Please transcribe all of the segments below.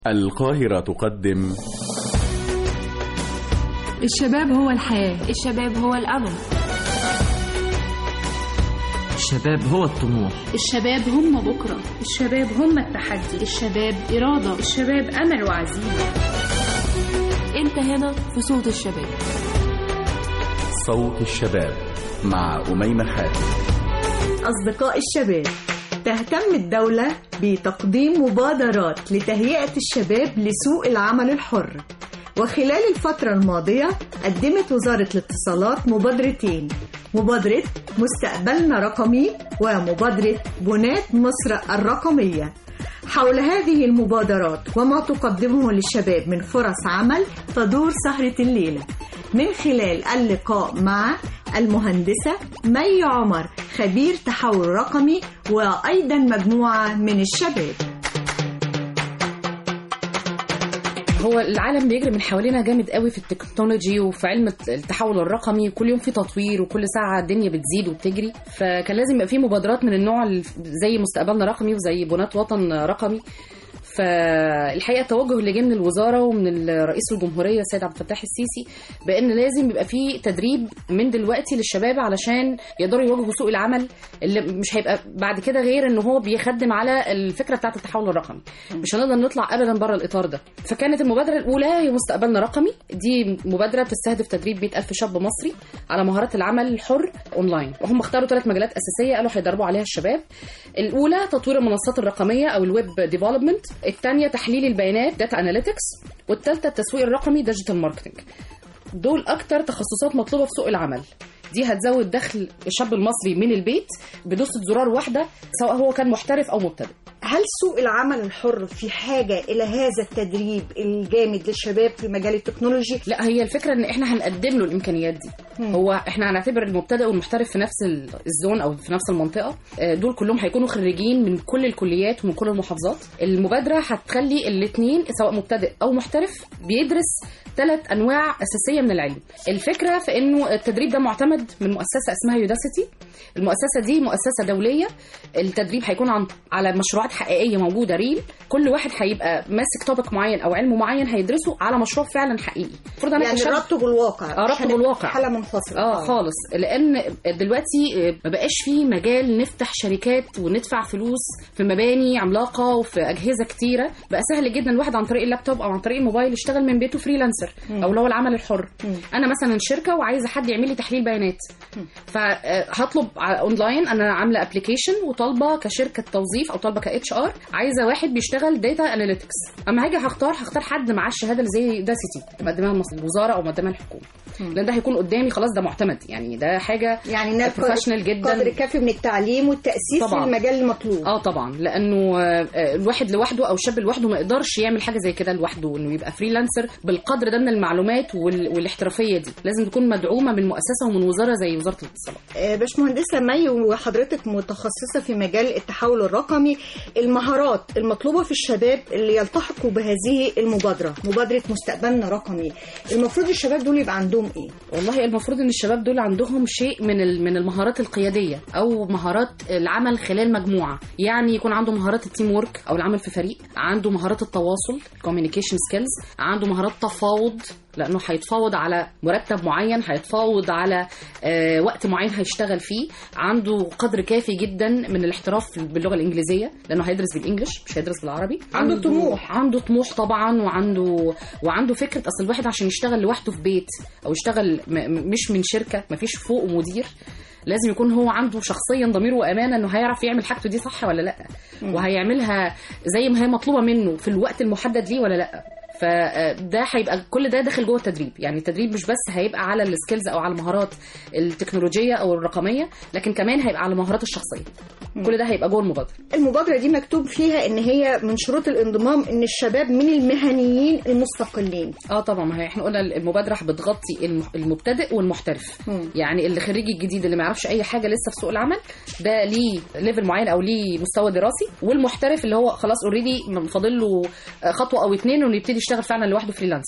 القاهرة تقدم الشباب هو الحياة الشباب هو الأمل الشباب هو الطموح الشباب هم بكرة الشباب هم التحدي الشباب إرادة الشباب أمل وعزيمة أنت هنا في صوت الشباب صوت الشباب مع أميمة حاتم أصدقاء الشباب تهتم الدولة بتقديم مبادرات لتهيئة الشباب لسوق العمل الحر وخلال الفترة الماضية قدمت وزارة الاتصالات مبادرتين مبادرة مستقبلنا رقمي ومبادرة بناة مصر الرقمية حول هذه المبادرات وما تقدمه للشباب من فرص عمل تدور سهرة الليلة من خلال اللقاء مع المهندسة مي عمر خبير تحول رقمي وأيضا مجموعة من الشباب هو العالم بيجري من حوالينا جامد قوي في التكنولوجي وفي علم التحول الرقمي كل يوم في تطوير وكل ساعه الدنيا بتزيد وبتجري فكان لازم يبقى في مبادرات من النوع ال- زي مستقبلنا رقمي وزي بنات وطن رقمي فالحقيقه التوجه اللي جه من الوزاره ومن رئيس الجمهوريه السيد عبد الفتاح السيسي بان لازم يبقى في تدريب من دلوقتي للشباب علشان يقدروا يواجهوا سوق العمل اللي مش هيبقى بعد كده غير ان هو بيخدم على الفكره بتاعه التحول الرقمي مش هنقدر نطلع ابدا بره الاطار ده فكانت المبادره الاولى هي مستقبلنا رقمي دي مبادره بتستهدف تدريب 100000 شاب مصري على مهارات العمل الحر اونلاين وهم اختاروا ثلاث مجالات اساسيه قالوا هيدربوا عليها الشباب الاولى تطوير المنصات الرقميه او الويب ديفلوبمنت الثانيه تحليل البيانات داتا اناليتكس والثالثه التسويق الرقمي ديجيتال ماركتنج دول اكتر تخصصات مطلوبه في سوق العمل دي هتزود دخل الشاب المصري من البيت بدوسة زرار واحدة سواء هو كان محترف أو مبتدئ هل سوق العمل الحر في حاجة إلى هذا التدريب الجامد للشباب في مجال التكنولوجي؟ لا هي الفكرة ان احنا هنقدم له الامكانيات دي مم. هو احنا هنعتبر المبتدئ والمحترف في نفس ال- الزون او في نفس المنطقة آه، دول كلهم هيكونوا خريجين من كل الكليات ومن كل المحافظات المبادرة هتخلي الاثنين سواء مبتدئ او محترف بيدرس ثلاث انواع اساسيه من العلم الفكره في انه التدريب ده معتمد من مؤسسه اسمها يوداسيتي المؤسسه دي مؤسسه دوليه التدريب هيكون عن على مشروعات حقيقيه موجوده ريل كل واحد هيبقى ماسك توبك معين او علم معين هيدرسه على مشروع فعلا حقيقي المفروض انا يعني كشاب- ربطه بالواقع اه ربطه مش بالواقع حالة منفصلة اه خالص لان دلوقتي ما بقاش في مجال نفتح شركات وندفع فلوس في مباني عملاقه وفي اجهزه كتيره بقى سهل جدا الواحد عن طريق اللابتوب او عن طريق الموبايل يشتغل من بيته فريلانسر او اللي هو العمل الحر انا مثلا شركه وعايزه حد يعمل لي تحليل بيانات فهطلب اونلاين انا عامله ابلكيشن وطالبه كشركه توظيف او طالبه كاتش ار عايزه واحد بيشتغل داتا اناليتكس اما هاجي هختار هختار حد معاه الشهاده اللي زي ده سيتي مقدمها المص- الوزاره او مقدمها الحكومه لان ده هيكون قدامي خلاص ده معتمد يعني ده حاجه يعني إنها بروفيشنال جدا قدر كافي من التعليم والتأسيس طبعاً. للمجال المطلوب اه طبعا لانه آه، آه، الواحد لوحده او الشاب لوحده ما يقدرش يعمل حاجه زي كده لوحده انه يبقى فريلانسر بالقدر ده من المعلومات وال- والاحترافيه دي لازم تكون مدعومه من مؤسسه ومن وزاره زي وزاره الاتصالات آه، باشمهندسة مي وحضرتك متخصصة في مجال التحول الرقمي المهارات المطلوبة في الشباب اللي يلتحقوا بهذه المبادرة مبادرة مستقبلنا رقمي المفروض الشباب دول يبقى عندهم ايه؟ والله المفروض ان الشباب دول عندهم شيء من ال- من المهارات القياديه او مهارات العمل خلال مجموعه يعني يكون عنده مهارات التيم وورك او العمل في فريق عنده مهارات التواصل communication سكيلز عنده مهارات تفاوض لانه هيتفاوض على مرتب معين هيتفاوض على آه، وقت معين هيشتغل فيه عنده قدر كافي جدا من الاحتراف باللغه الانجليزيه لانه هيدرس بالانجلش مش هيدرس بالعربي عنده طموح. عنده طموح طبعا وعنده وعنده فكره اصل الواحد عشان يشتغل لوحده في بيت او يشتغل م- م- مش من شركه ما فيش فوق مدير لازم يكون هو عنده شخصيا ضمير وامانه انه هيعرف يعمل حاجته دي صح ولا لا وهيعملها زي ما هي مطلوبه منه في الوقت المحدد ليه ولا لا فده هيبقى كل ده داخل جوه التدريب يعني التدريب مش بس هيبقى على السكيلز او على المهارات التكنولوجيه او الرقميه لكن كمان هيبقى على المهارات الشخصيه كل ده هيبقى جوه المبادره المبادرة دي مكتوب فيها ان هي من شروط الانضمام ان الشباب من المهنيين المستقلين اه طبعا ما هي احنا قلنا المبادره بتغطي الم- المبتدئ والمحترف مم. يعني اللي خريج الجديد اللي ما يعرفش اي حاجه لسه في سوق العمل ده ليه ليفل معين او ليه مستوى دراسي والمحترف اللي هو خلاص اوريدي فاضل له خطوه او اتنين انه يبتدي يشتغل فعلا لوحده فريلانسر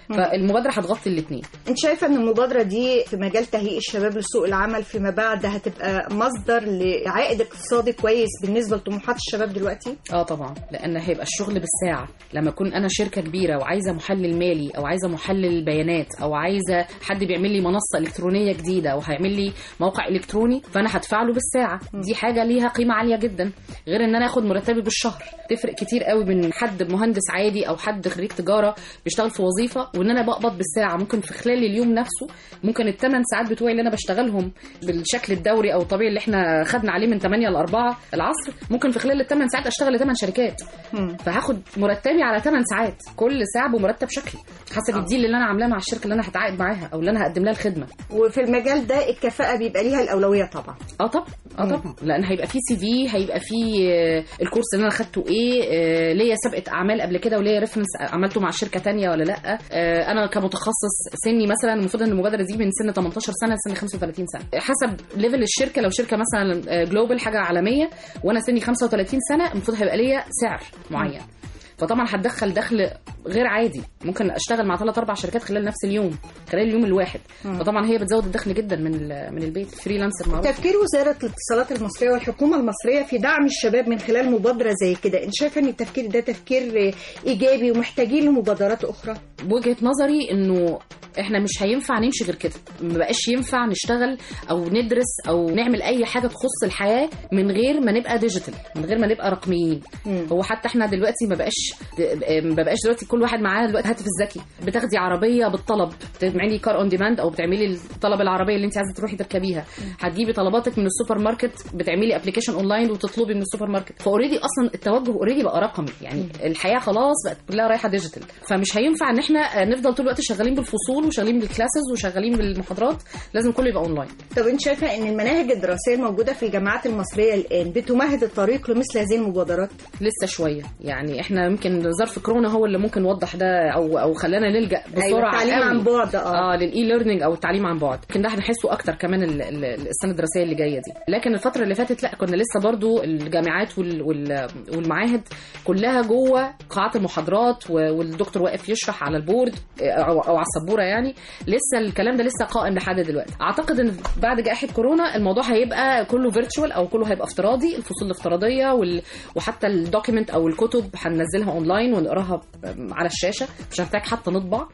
فالمبادره هتغطي الاثنين انت شايفه ان المبادره دي في مجال تهيئ الشباب لسوق العمل فيما بعد هتبقى مصدر لعائد اقتصادي كويس بالنسبه لطموحات الشباب دلوقتي اه طبعا لان هيبقى الشغل بالساعه لما اكون انا شركه كبيره وعايزه محلل مالي او عايزه محلل بيانات او عايزه حد بيعمل لي منصه الكترونيه جديده وهيعمل لي موقع الكتروني فانا هدفع له بالساعه دي حاجه ليها قيمه عاليه جدا غير ان انا اخد مرتبي بالشهر تفرق كتير قوي من حد مهندس عادي او حد خريج تجاره بيشتغل في وظيفه وان انا بقبض بالساعه ممكن في خلال اليوم نفسه ممكن الثمان ساعات بتوعي اللي انا بشتغلهم بالشكل الدوري او الطبيعي اللي احنا خدنا عليه من 8 ل 4 العصر ممكن في خلال الثمان ساعات اشتغل لثمان شركات فهاخد مرتبي على 8 ساعات كل ساعه بمرتب شكلي حسب الديل اللي انا عاملاه مع الشركه اللي انا هتعاقد معاها او اللي انا هقدم لها الخدمه وفي المجال ده الكفاءه بيبقى ليها الاولويه طبعا اه طبعا اه طبعا لان هيبقى في سي في هيبقى في آه، الكورس اللي انا خدته ايه آه، ليا سابقه اعمال قبل كده وليا ريفرنس عملته مع شركه تانية ولا لا آه، انا كمتخصص سني مثلا المفروض ان المبادره دي من سن 18 سنه لسن 35 سنه حسب ليفل الشركه لو شركه مثلا جلوبال حاجه عالميه وانا سني 35 سنه المفروض هيبقى ليا سعر معين فطبعا هتدخل دخل غير عادي ممكن اشتغل مع ثلاث اربع شركات خلال نفس اليوم خلال اليوم الواحد فطبعا هي بتزود الدخل جدا من ال- من البيت فريلانسر معروف تفكير وزاره الاتصالات المصريه والحكومه المصريه في دعم الشباب من خلال مبادره زي كده انت شايفه ان التفكير ده تفكير ايجابي ومحتاجين لمبادرات اخرى بوجهه نظري انه احنا مش هينفع نمشي غير كده ما بقاش ينفع نشتغل او ندرس او نعمل اي حاجه تخص الحياه من غير ما نبقى ديجيتال من غير ما نبقى رقميين مم. هو حتى احنا دلوقتي ما بقاش ما بقاش دلوقتي كل واحد معاه دلوقتي هاتف الذكي بتاخدي عربيه بالطلب بتعملي كار اون ديماند او بتعملي الطلب العربيه اللي انت عايزه تروحي تركبيها هتجيبي طلباتك من السوبر ماركت بتعملي ابلكيشن اونلاين وتطلبي من السوبر ماركت فاوريدي اصلا التوجه اوريدي بقى رقمي يعني الحياه خلاص بقت كلها رايحه ديجيتال فمش هينفع ان احنا نفضل طول الوقت شغالين بالفصول وشغالين بالكلاسز وشغالين بالمحاضرات لازم كله يبقى اونلاين طب انت شايفه ان المناهج الدراسيه الموجوده في الجامعات المصريه الان بتمهد الطريق لمثل هذه المبادرات لسه شويه يعني احنا يمكن ظرف كورونا هو اللي ممكن وضح ده او او خلانا نلجا أيوة، بسرعه التعليم قوي. عن بعد اه اه للاي ليرنينج او التعليم عن بعد لكن ده هنحسه اكتر كمان ال- ال- السنه الدراسيه اللي جايه دي لكن الفتره اللي فاتت لا كنا لسه برضو الجامعات وال وال والمعاهد كلها جوه قاعات المحاضرات و- والدكتور واقف يشرح على البورد او, أو على السبوره يعني لسه الكلام ده لسه قائم لحد دلوقتي اعتقد ان بعد جائحه كورونا الموضوع هيبقى كله فيرتشوال او كله هيبقى افتراضي الفصول الافتراضيه وال... وحتى الدوكيمنت او الكتب هننزلها اونلاين ونقراها على الشاشه مش هنحتاج حتى نطبع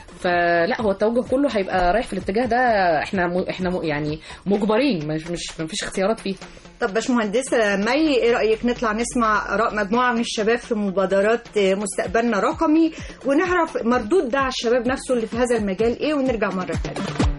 فلا هو التوجه كله هيبقى رايح في الاتجاه ده احنا م... احنا م... يعني مجبرين مش مش مفيش اختيارات فيه طب باشمهندسه مي ايه رايك نطلع نسمع اراء مجموعه من الشباب في مبادرات مستقبلنا رقمي ونعرف مردود ده على الشباب نفسه اللي في هذا المجال ايه ونرجع مره ثانيه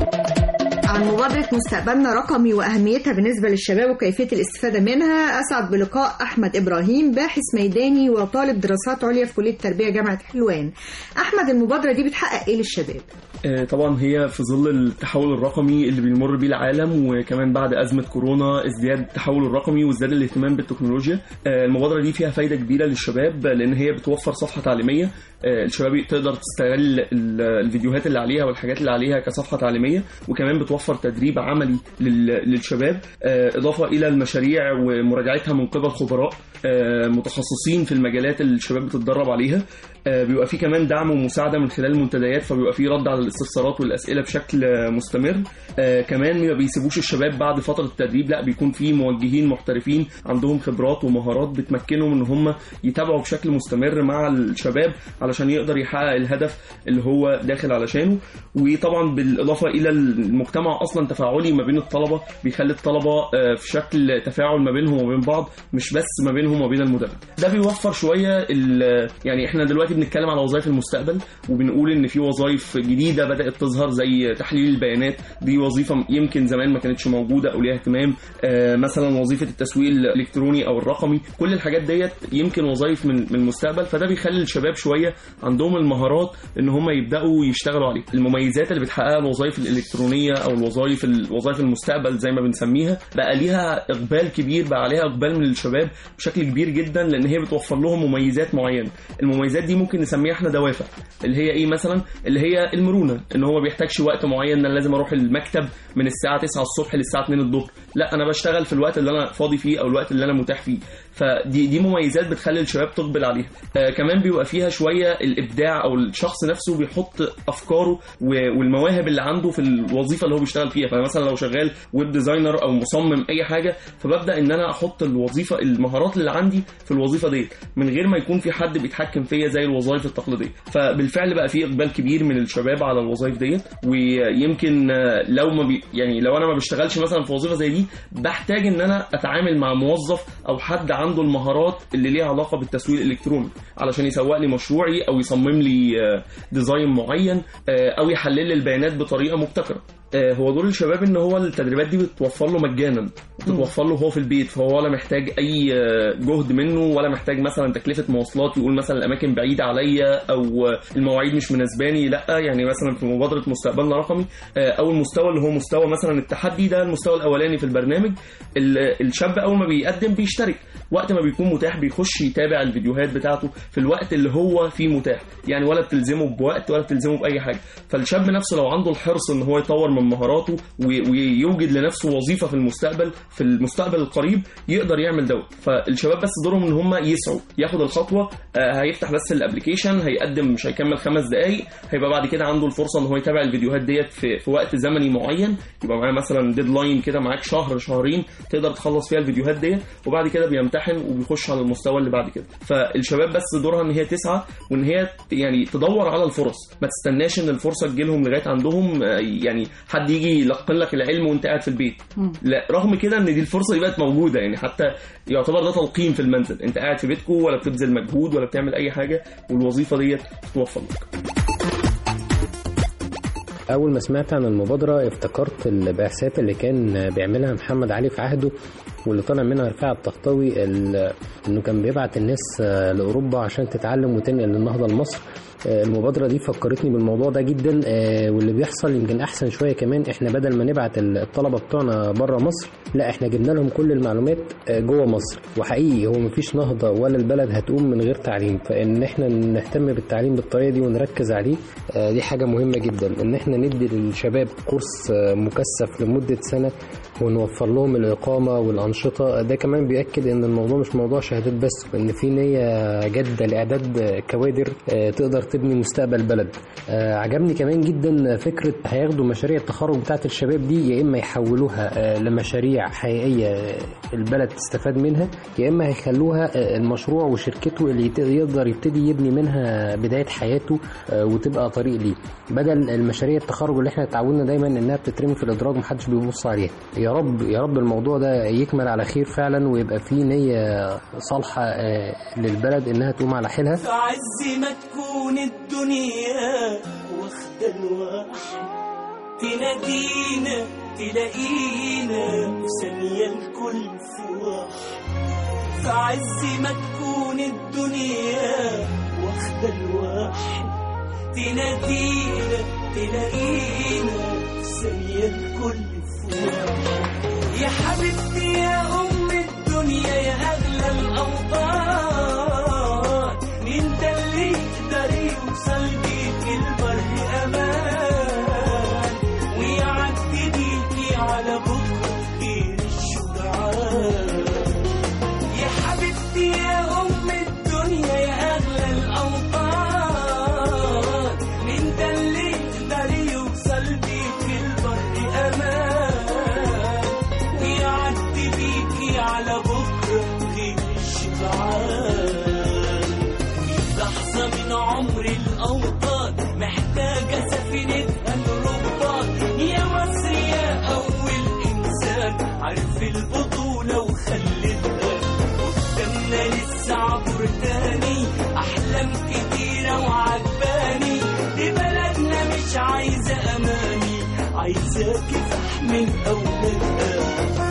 عن مبادرة مستقبلنا رقمي وأهميتها بالنسبة للشباب وكيفية الاستفادة منها أسعد بلقاء أحمد إبراهيم باحث ميداني وطالب دراسات عليا في كلية التربية جامعة حلوان أحمد المبادرة دي بتحقق إيه للشباب؟ آه، طبعا هي في ظل التحول الرقمي اللي بيمر بيه العالم وكمان بعد أزمة كورونا ازدياد التحول الرقمي وازداد الاهتمام بالتكنولوجيا آه، المبادرة دي فيها فايدة كبيرة للشباب لأن هي بتوفر صفحة تعليمية آه، الشباب تقدر تستغل ال- الفيديوهات اللي عليها والحاجات اللي عليها كصفحة تعليمية وكمان بتوفر تدريب عملي لل- للشباب آه، إضافة إلى المشاريع ومراجعتها من قبل خبراء آه، متخصصين في المجالات اللي الشباب بتتدرب عليها آه، بيبقى في كمان دعم ومساعده من خلال المنتديات فبيبقى في رد على الاستفسارات والاسئله بشكل آه، مستمر آه، كمان ما بيسيبوش الشباب بعد فتره التدريب لا بيكون في موجهين محترفين عندهم خبرات ومهارات بتمكنهم ان هم يتابعوا بشكل مستمر مع الشباب علشان يقدر يحقق الهدف اللي هو داخل علشانه وطبعا بالاضافه الى المجتمع اصلا تفاعلي ما بين الطلبه بيخلي الطلبه آه، في شكل تفاعل ما بينهم وما بين بعض مش بس ما بينهم وبين المدرب ده بيوفر شويه ال- يعني احنا دلوقتي بنتكلم على وظائف المستقبل وبنقول ان في وظائف جديده بدات تظهر زي تحليل البيانات دي وظيفه يمكن زمان ما كانتش موجوده او ليها اهتمام آه، مثلا وظيفه التسويق الالكتروني او الرقمي كل الحاجات ديت يمكن وظائف من من المستقبل فده بيخلي الشباب شويه عندهم المهارات ان هم يبداوا يشتغلوا عليه المميزات اللي بتحققها الوظائف الالكترونيه او الوظائف وظائف المستقبل زي ما بنسميها بقى ليها اقبال كبير بقى عليها اقبال من الشباب بشكل كبير جدا لان هي بتوفر لهم مميزات معينه المميزات دي ممكن نسميها احنا دوافع اللي هي ايه مثلا اللي هي المرونه ان هو ما بيحتاجش وقت معين ان انا لازم اروح المكتب من الساعه 9 الصبح للساعه 2 الظهر لا انا بشتغل في الوقت اللي انا فاضي فيه او الوقت اللي انا متاح فيه فدي دي مميزات بتخلي الشباب تقبل عليها آه كمان بيبقى فيها شويه الابداع او الشخص نفسه بيحط افكاره و- والمواهب اللي عنده في الوظيفه اللي هو بيشتغل فيها فمثلا لو شغال ويب ديزاينر او مصمم اي حاجه فببدا ان انا احط الوظيفه المهارات اللي عندي في الوظيفه ديت من غير ما يكون في حد بيتحكم فيا زي الوظائف التقليديه فبالفعل بقى في اقبال كبير من الشباب على الوظائف ديت ويمكن آه، لو ما بي يعني لو انا ما بشتغلش مثلا في وظيفه زي دي بحتاج ان انا اتعامل مع موظف او حد عنده المهارات اللي ليها علاقه بالتسويق الالكتروني علشان يسوق لي مشروعي او يصمم لي آه، ديزاين معين آه، او يحلل لي البيانات بطريقه مبتكره آه، هو دور الشباب ان هو التدريبات دي بتوفر له مجانا بتتوفر له هو في البيت فهو ولا محتاج اي آه، جهد منه ولا محتاج مثلا تكلفه مواصلات يقول مثلا الاماكن بعيده عليا او آه، المواعيد مش مناسباني لا يعني مثلا في مبادره مستقبلنا رقمي آه، او المستوى اللي هو مستوى مثلا التحدي ده المستوى الاولاني في البرنامج ال- الشاب اول ما بيقدم بيشترك وقت ما بيكون متاح بيخش يتابع الفيديوهات بتاعته في الوقت اللي هو فيه متاح يعني ولا بتلزمه بوقت ولا بتلزمه باي حاجه فالشاب نفسه لو عنده الحرص ان هو يطور من مهاراته و- ويوجد لنفسه وظيفه في المستقبل في المستقبل القريب يقدر يعمل دوت فالشباب بس دورهم ان هم يسعوا ياخد الخطوه آه، هيفتح بس الابلكيشن هيقدم مش هيكمل خمس دقائق هيبقى بعد كده عنده الفرصه ان هو يتابع الفيديوهات ديت في, في وقت زمني معين يبقى معاه مثلا ديدلاين كده معاك شهر شهرين تقدر تخلص فيها الفيديوهات ديت وبعد كده بيمتحن وبيخش على المستوى اللي بعد كده فالشباب بس دورها ان هي تسعى وان هي ت- يعني تدور على الفرص ما تستناش ان الفرصه تجيلهم لغايه عندهم آه، يعني حد يجي يلقن لك العلم وانت قاعد في البيت لا رغم كده ان دي الفرصه دي بقت موجوده يعني حتى يعتبر ده تلقين في المنزل انت قاعد في بيتكو ولا بتبذل مجهود ولا بتعمل اي حاجه والوظيفه ديت بتوفر لك أول ما سمعت عن المبادرة افتكرت البعثات اللي كان بيعملها محمد علي في عهده واللي طلع منها رفاعة الطهطاوي ال- إنه كان بيبعت الناس آه، لأوروبا عشان تتعلم وتنقل النهضة لمصر آه، المبادرة دي فكرتني بالموضوع ده جدا آه، واللي بيحصل يمكن أحسن شوية كمان إحنا بدل ما نبعت الطلبة بتوعنا بره مصر لا إحنا جبنا لهم كل المعلومات آه، جوه مصر وحقيقي هو مفيش نهضة ولا البلد هتقوم من غير تعليم فإن إحنا نهتم بالتعليم بالطريقة دي ونركز عليه آه، دي حاجة مهمة جدا إن إحنا ندي للشباب كورس آه، مكثف لمدة سنة ونوفر لهم الإقامة والأنشطة ده كمان بيأكد إن الموضوع مش موضوع شهادات بس وإن في نية جادة لإعداد كوادر آه، تقدر تبني مستقبل بلد آه، عجبني كمان جدا فكرة هياخدوا مشاريع التخرج بتاعة الشباب دي يا إما يحولوها آه، لمشاريع حقيقية آه، البلد تستفاد منها يا إما هيخلوها آه، المشروع وشركته اللي يت- يقدر يبتدي يبني منها بداية حياته آه، وتبقى طريق ليه بدل المشاريع التخرج اللي احنا اتعودنا دايما انها بتترمي في الادراج ومحدش بيبص عليها يا رب يا رب الموضوع ده يكمل على خير فعلا ويبقى فيه نية صالحة آه، للبلد انها تقوم على حيلها في عز ما تكون الدنيا واخدة الواحد تنادينا تلاقينا في ثانية الكل في واحد في عز ما تكون الدنيا واخدة الواحد تنادينا تلاقينا في ثانية الكل في واحد يا حبيبتي يا أم الدنيا يا أغلى الأوطان مين ده اللي يقدر يوصل بيك البر أمان ويعدي بيكي على بكرة غير الشجعان يا حبيبتي يا أم الدنيا يا أغلى الأوطان مين ده اللي يقدر يوصل بيك البر أمان ويعدي بيكي على بكرة غير الشبعان لحظة من عمر الأوطان محتاجة سفينتها الرباط يا مصر يا أول إنسان عارف البطولة وخلتها قدامنا لسه عبر تاني أحلام كتيرة وعجباني دي بلدنا مش عايزة أماني عايزة كفاح من أولادها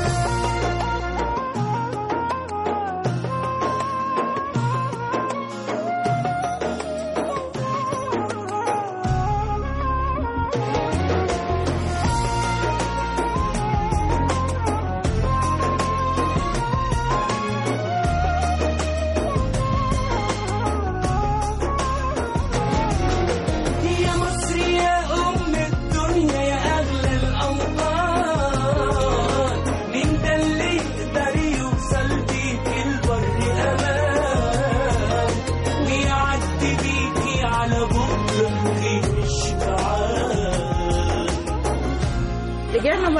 يا مصر يا أم الدنيا يا أغلى الأوطان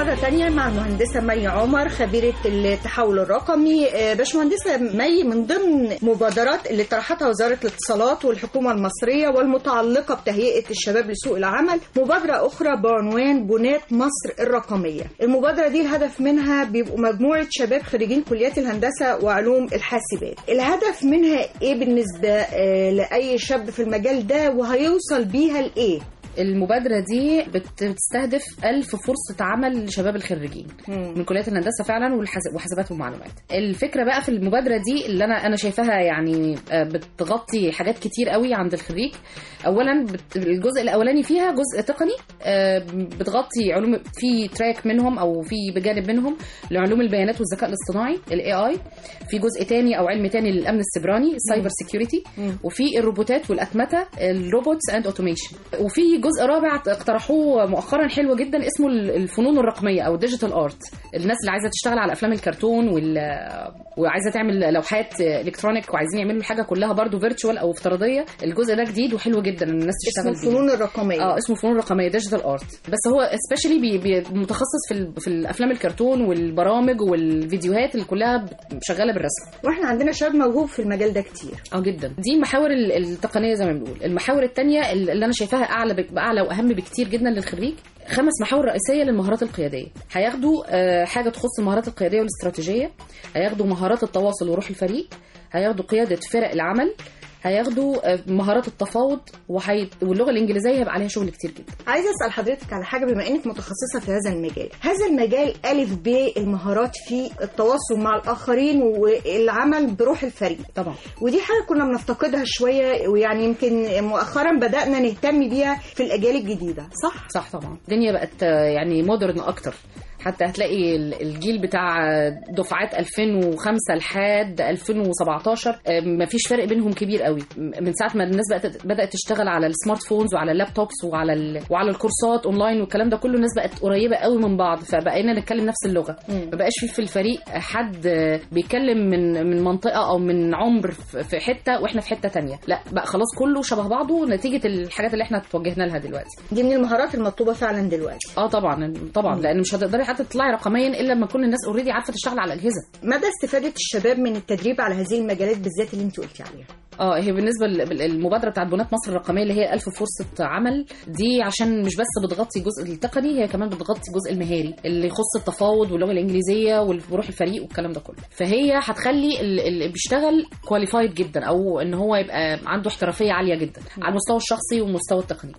مرة تانية مع المهندسة مي عمر خبيرة التحول الرقمي آه، باشمهندسة مي من ضمن مبادرات اللي طرحتها وزارة الاتصالات والحكومة المصرية والمتعلقة بتهيئة الشباب لسوق العمل مبادرة أخرى بعنوان بناة مصر الرقمية المبادرة دي الهدف منها بيبقوا مجموعة شباب خريجين كليات الهندسة وعلوم الحاسبات الهدف منها إيه بالنسبة آه، لأي شاب في المجال ده وهيوصل بيها لإيه؟ المبادرة دي بت- بتستهدف ألف فرصة عمل لشباب الخريجين من كليات الهندسة فعلا والحس- وحاسبات ومعلومات الفكرة بقى في المبادرة دي اللي أنا أنا شايفاها يعني آه، بتغطي حاجات كتير قوي عند الخريج أولا بت- الجزء الأولاني فيها جزء تقني آه، بتغطي علوم في تراك منهم أو في بجانب منهم لعلوم البيانات والذكاء الاصطناعي الاي اي في جزء تاني أو علم تاني للأمن السيبراني السايبر سيكيورتي وفي الروبوتات والأتمتة الروبوتس اند اوتوميشن وفي جزء رابع اقترحوه مؤخرا حلو جدا اسمه الفنون الرقميه او ديجيتال ارت الناس اللي عايزه تشتغل على افلام الكرتون وال... وعايزه تعمل لوحات الكترونيك وعايزين يعملوا الحاجه كلها برضو فيرتشوال او افتراضيه الجزء ده جديد وحلو جدا ان الناس اسمه تشتغل فيه. الفنون الرقمية اه اسمه فنون رقميه ديجيتال ارت بس هو سبيشالي بي بي متخصص في ال- في الافلام الكرتون والبرامج والفيديوهات اللي كلها ب- شغاله بالرسم واحنا عندنا شباب موهوب في المجال ده كتير اه جدا دي المحاور ال- التقنيه زي ما بنقول المحاور الثانيه اللي انا شايفاها اعلى بك- اعلى واهم بكتير جدا للخريج خمس محاور رئيسيه للمهارات القياديه هياخدوا آه، حاجه تخص المهارات القياديه والاستراتيجيه هياخدوا مهارات التواصل وروح الفريق هياخدوا قياده فرق العمل هياخدوا آه، مهارات التفاوض وهي... واللغه الانجليزيه هيبقى عليها شغل كتير جدا عايزه اسال حضرتك على حاجه بما انك متخصصه في هذا المجال هذا المجال الف ب المهارات في التواصل مع الاخرين والعمل بروح الفريق طبعا ودي حاجه كنا بنفتقدها شويه ويعني يمكن مؤخرا بدانا نهتم بيها في الاجيال الجديده صح صح طبعا الدنيا بقت آه، يعني مودرن اكتر حتى هتلاقي ال- الجيل بتاع دفعات 2005 لحد 2017 آه، مفيش فرق بينهم كبير قوي م- من ساعه ما الناس بقت بدات تشتغل على السمارت فونز وعلى اللابتوبس وعلى ال... وعلى الكورسات اونلاين والكلام ده كله الناس بقت قريبه قوي من بعض فبقينا نتكلم نفس اللغه ما بقاش في في الفريق حد آه، بيتكلم من من منطقه او من عمر في في حته واحنا في حته تانية لا بقى خلاص كله شبه بعضه نتيجه الحاجات اللي احنا توجهنا لها دلوقتي دي من المهارات المطلوبه فعلا دلوقتي اه طبعا طبعا لان مش هتقدري حتى تطلعي رقميا الا لما تكون الناس اوريدي عارفه تشتغل على الاجهزه مدى استفاده الشباب من التدريب على هذه المجالات بالذات اللي انت قلتي عليها اه هي بالنسبه للمبادره بتاعت بنات مصر الرقميه اللي هي ألف فرصه عمل دي عشان مش بس بتغطي الجزء التقني هي كمان بتغطي الجزء المهاري اللي يخص التفاوض واللغه الانجليزيه وروح الفريق والكلام ده كله فهي هتخلي ال- اللي بيشتغل كواليفايد جدا او ان هو يبقى عنده احترافيه عاليه جدا على المستوى الشخصي والمستوى التقني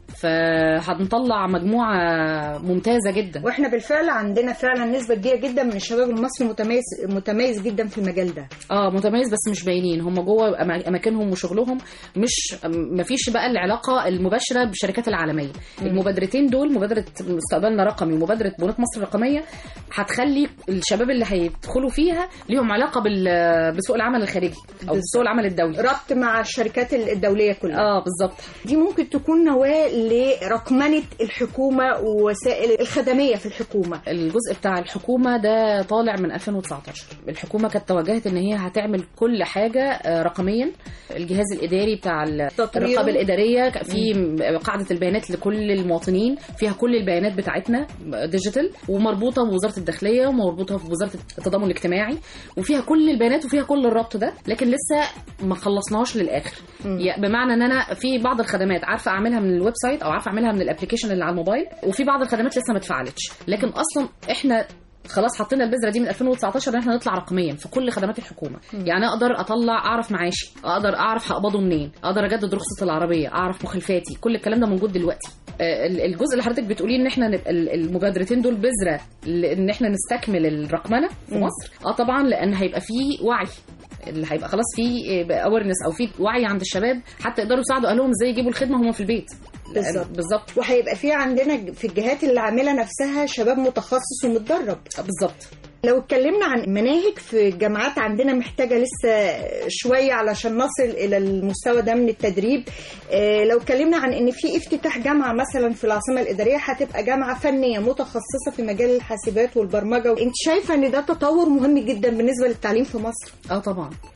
فهنطلع مجموعه ممتازه جدا واحنا بالفعل عندنا فعلا نسبه كبيره جدا من الشباب المصري متميز متميز جدا في المجال ده اه متميز بس مش باينين هم جوه أما- اماكنهم وشغلهم مش ما فيش بقى العلاقه المباشره بالشركات العالميه مم. المبادرتين دول مبادره مستقبلنا رقمي ومبادره بنات مصر الرقميه هتخلي الشباب اللي هيدخلوا فيها ليهم علاقه بال- بسوق العمل الخارجي او بسوق العمل الدولي ربط مع الشركات الدوليه كلها اه بالظبط دي ممكن تكون نواه لرقمنه الحكومه ووسائل الخدميه في الحكومه الجزء بتاع الحكومه ده طالع من 2019 الحكومه كانت توجهت ان هي هتعمل كل حاجه آه، رقميا الجهاز الاداري بتاع ال- تطويره. الرقابه الاداريه ك- في قاعده البيانات لكل المواطنين فيها كل البيانات بتاعتنا ديجيتال ومربوطه بوزاره الداخليه ومربوطه بوزاره التضامن الاجتماعي وفيها كل البيانات وفيها كل الربط ده لكن لسه ما خلصناهاش للاخر مم. يا- بمعنى ان انا في بعض الخدمات عارفه اعملها من الويب سايت او عارفه اعملها من الابلكيشن اللي على الموبايل وفي بعض الخدمات لسه ما اتفعلتش لكن اصلا احنا خلاص حطينا البذره دي من 2019 ان احنا نطلع رقميا في كل خدمات الحكومه مم. يعني اقدر اطلع اعرف معاشي اقدر اعرف هقبضه منين اقدر اجدد رخصه العربيه اعرف مخالفاتي كل الكلام ده موجود دلوقتي آه، ال- الجزء اللي حضرتك بتقوليه ان احنا نبقى ال- المبادرتين دول بذره ل- ان احنا نستكمل الرقمنه في مم. مصر اه طبعا لان هيبقى فيه وعي اللي هيبقى خلاص في اويرنس او في وعي عند الشباب حتى يقدروا يساعدوا اهلهم ازاي يجيبوا الخدمه وهم في البيت بالظبط. بالظبط وهيبقى في عندنا في الجهات اللي عامله نفسها شباب متخصص ومتدرب بالظبط لو اتكلمنا عن مناهج في الجامعات عندنا محتاجة لسه شوية علشان نصل إلى المستوى ده من التدريب آه، لو اتكلمنا عن إن في افتتاح جامعة مثلا في العاصمة الإدارية هتبقى جامعة فنية متخصصة في مجال الحاسبات والبرمجة أنت شايفة إن ده تطور مهم جدا بالنسبة للتعليم في مصر؟ اه طبعا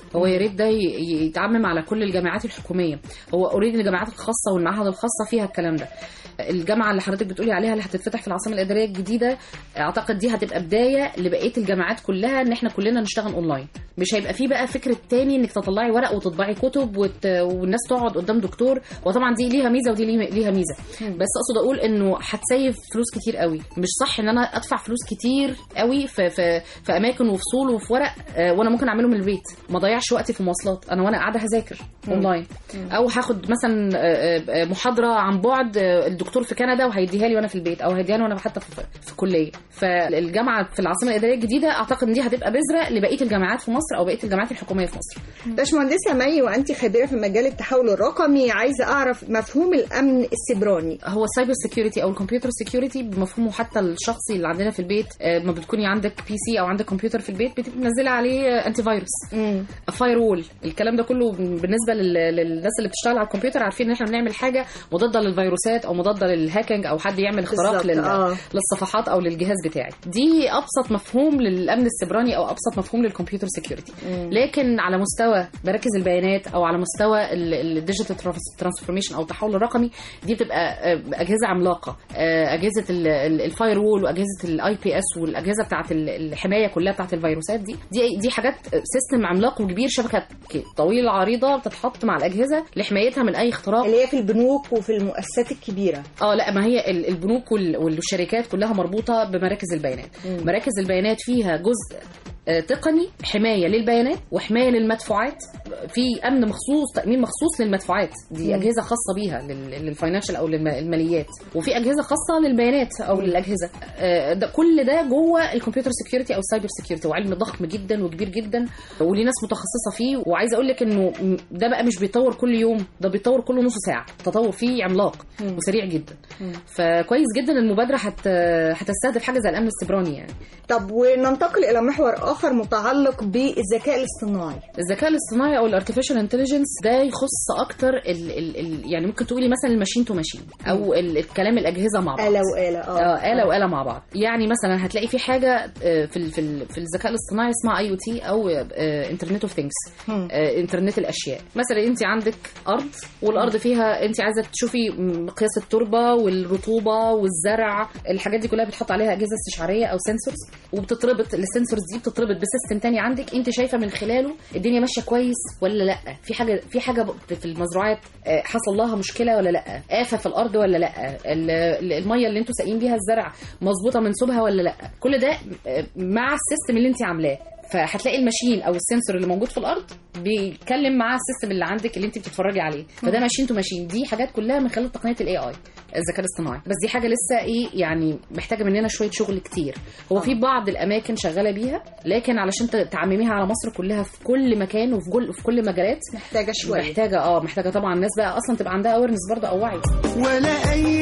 هو يا ريت ده ي- يتعمم على كل الجامعات الحكوميه هو اوريدي الجامعات الخاصه والمعاهد الخاصه فيها الكلام ده الجامعه اللي حضرتك بتقولي عليها اللي هتتفتح في العاصمه الاداريه الجديده اعتقد دي هتبقى بدايه لبقيه الجامعات كلها ان احنا كلنا نشتغل اونلاين مش هيبقى فيه بقى فكره تاني انك تطلعي ورق وتطبعي كتب وت... والناس تقعد قدام دكتور وطبعا دي ليها ميزه ودي ليه- ليها ميزه بس اقصد اقول انه هتسيف فلوس كتير قوي مش صح ان انا ادفع فلوس كتير قوي في في, في اماكن وفصول وفي ورق آه، وانا ممكن اعمله من البيت ما اضيعش وقتي في مواصلات انا وانا قاعده هذاكر اونلاين او هاخد مثلا آه، آه، محاضره عن بعد آه، الدكتور في كندا وهيديها لي وانا في البيت او هيديها لي وانا حتى في, في كليه فالجامعه في العاصمه الاداريه الجديده اعتقد ان دي هتبقى بذره لبقيه الجامعات في مصر او بقيه الجامعات الحكوميه في مصر باشمهندسة مي وأنت خبيرة في مجال التحول الرقمي عايزة أعرف مفهوم الأمن السيبراني هو السايبر سيكيورتي او الكمبيوتر سيكيورتي بمفهومه حتى الشخصي اللي عندنا في البيت آه، ما بتكوني عندك بي سي او عندك كمبيوتر في البيت بتبقي منزله عليه آه، انتي فيروس فاير وول الكلام ده كله بالنسبه لل- للناس اللي بتشتغل على الكمبيوتر عارفين ان احنا بنعمل حاجه مضاده للفيروسات او مضاده للهاكينج او حد يعمل اختراق بالظبط، لل... آه. للصفحات او للجهاز بتاعي دي ابسط مفهوم للامن السيبراني او ابسط مفهوم للكمبيوتر سيكيورتي لكن على مستوى مراكز البيانات او على مستوى الديجيتال ترانسفورميشن او التحول الرقمي دي بتبقى آه، اجهزه عملاقه آه، اجهزه الفاير وول واجهزه الاي بي اس والاجهزه بتاعه ال- الحمايه كلها بتاعه الفيروسات دي دي دي حاجات سيستم عملاق وكبير شبكه ك- طويله عريضه بتتحط مع الاجهزه لحمايتها من اي اختراق اللي هي في البنوك وفي المؤسسات الكبيرة اه لا ما هي ال- البنوك وال- والشركات كلها مربوطه بمراكز البيانات مم. مراكز البيانات فيها جزء آه، تقني حمايه للبيانات وحمايه للمدفوعات في امن مخصوص تامين مخصوص للمدفوعات دي مم. اجهزه خاصه بيها لل- للفاينانشال او للم- الماليات وفي اجهزه خاصه للبيانات او للاجهزه آه، ده كل ده جوه الكمبيوتر سكيورتي او السايبر سكيورتي وعلم ضخم جدا وكبير جدا وليه ناس متخصصه فيه وعايزه اقول لك انه م- ده بقى مش بيتطور كل يوم ده بيتطور كل نص ساعه تطور فيه عملاق مم. وسريع جدا مم. فكويس جدا المبادره هت هتستهدف حاجه زي الامن السيبراني يعني طب وننتقل إلى محور آخر متعلق بالذكاء الاصطناعي الذكاء الاصطناعي او الارتفيشال انتليجنس ده يخص اكتر ال ال ال يعني ممكن تقولي مثلا الماشين تو ماشين او ال- الكلام الاجهزه مع بعض آلة وآلة اه اه آلة وآلة مع بعض يعني مثلا هتلاقي في حاجة آه، في ال في ال في الذكاء الاصطناعي اسمها اي او تي او انترنت اوف ثينجز مم. انترنت الاشياء مثلا انت عندك ارض والارض فيها انت عايزه تشوفي مقياس التربه والرطوبه والزرع الحاجات دي كلها بتحط عليها اجهزه استشعاريه او سنسورز وبتتربط السنسورز دي بتتربط بسيستم تاني عندك انت شايفه من خلاله الدنيا ماشيه كويس ولا لا في حاجه في حاجه في المزروعات آه، حصل لها مشكله ولا لا آفة في الارض ولا لا ال- ال- الميه اللي انتوا ساقين بيها الزرع مظبوطه منسوبها ولا لا كل ده آه، مع السيستم اللي انت عاملاه فهتلاقي الماشين او السنسور اللي موجود في الارض بيتكلم مع السيستم اللي عندك اللي انت بتتفرجي عليه فده ماشين تو ماشين دي حاجات كلها من خلال تقنيه الاي اي الذكاء الاصطناعي بس دي حاجه لسه ايه يعني محتاجه مننا شويه شغل كتير هو في بعض الاماكن شغاله بيها لكن علشان ت- تعمميها على مصر كلها في كل مكان وفي كل في كل مجالات محتاجة شوية محتاجه اه محتاجه طبعا الناس بقى اصلا تبقى عندها اويرنس برضه او وعي ولا أي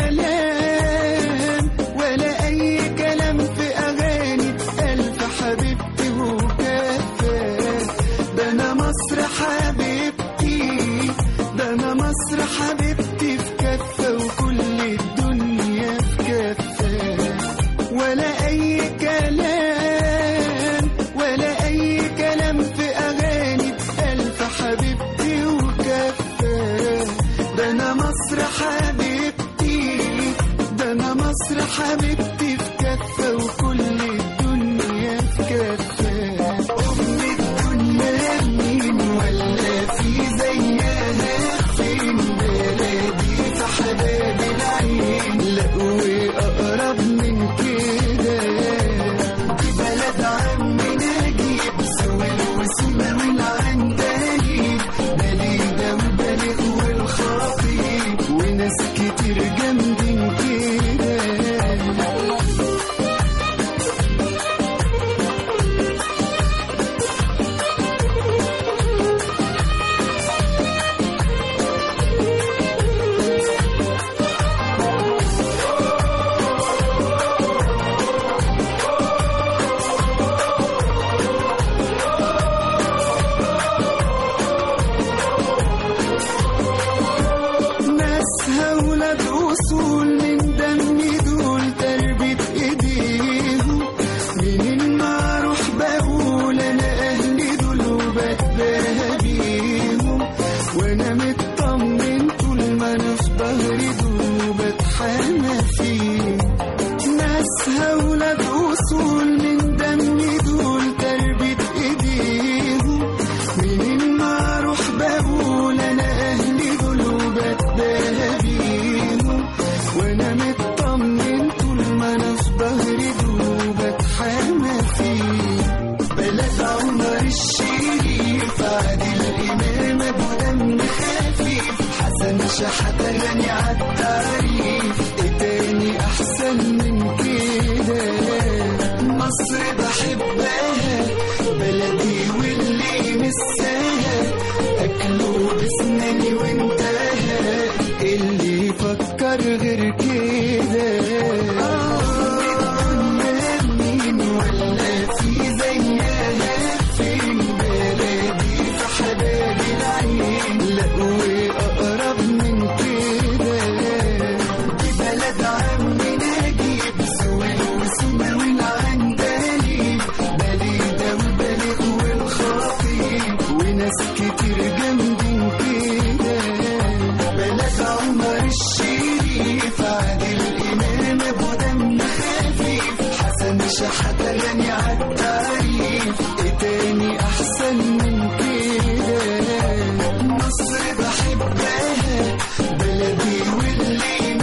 كلام ولا أي كلام في أغاني ألف حبيبتي وكفى ده أنا مصر حبيبتي ده أنا مصر حبيبتي في كفة وكل الدنيا في كفة ولا أي كلام ولا أي كلام في أغاني ألف حبيبتي وكفى ده أنا مصر حبيبتي ده أنا مصر حبيبتي في كفة وكل الدنيا في كفة أم الدنيا مين ولا في زيها فين بلادي في حباب العين لا وأقرب من كده دي بلد عمي نجيب سويل وسما والعندليب بليدة وبليغ والخطيب وناس كتير جامدين كده ناسها ولاد اصول من دم دول تربية ايديهم منين ما اروح بقول انا اهلي دول وبتبنى بتحامى فيه ناسها ولاد أصول من دم دول تربة إيديهم منين ما أروح بقول أنا أهلي دول وبتباهى بيهم وأنا مطمن طول ما أنا في ظهري دول وبتحامى فيه بلد عمر الشريف عادل الإمام أبو دم خفيف حسن شحاتة غني عالتعريف إيه تاني أحسن من كده مصر بحبها بلدي واللي مساها أكله بسناني وانتهى اللي يفكر غير كده آه، مين ولا في زيها فين بلدي في حباب العين لا وأقرب من كده دي بلد عمي نجيب سويل وسوما والعندليب بليدة وبليغ والخطيب وناس كتير جنبين كده بلد عمر الشريف عادل الإمام أبو دم خفيف حسن شحاتة غني عالتعريف إيه تاني أحسن من كده مصر بحبها بلدي واللي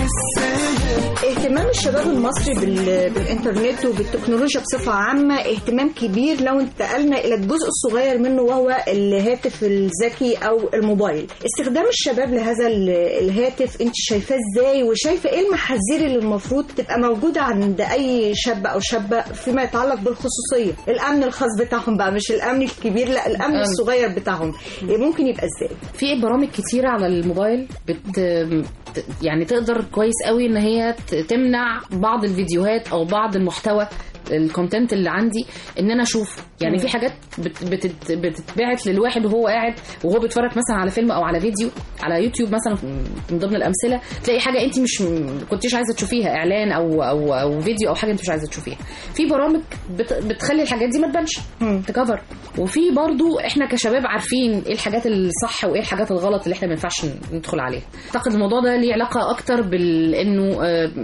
مساها اهتمام الشباب المصري بال... بالانترنت وبالتكنولوجيا بصفة عامة اهتمام كبير لو انتقلنا الى الجزء الصغير منه وهو الهاتف الذكي او الموبايل استخدام الشباب لهذا ال- الهاتف انت شايفاه ازاي وشايفة ايه المحاذير اللي المفروض تبقى موجودة عند اي شاب او شابة فيما يتعلق بالخصوصية الامن الخاص بتاعهم بقى مش الامن الكبير لا الامن الأمن. الصغير بتاعهم ممكن يبقى ازاي في برامج كتيرة على الموبايل بت ت- يعني تقدر كويس قوي ان هي ت- تمنع بعض الفيديوهات او بعض المحتوى الكونتنت اللي عندي ان انا اشوفه يعني مم. في حاجات بت بتت بتتبعت للواحد وهو قاعد وهو بيتفرج مثلا على فيلم او على فيديو على يوتيوب مثلا من ضمن الامثله تلاقي حاجه انت مش م- كنتيش عايزه تشوفيها اعلان او او او فيديو او حاجه انت مش عايزه تشوفيها في برامج بت بتخلي الحاجات دي ما تبانش تكفر وفي برضو احنا كشباب عارفين ايه الحاجات الصح وايه الحاجات الغلط اللي احنا ما ينفعش ندخل عليها اعتقد الموضوع ده ليه علاقه اكتر بانه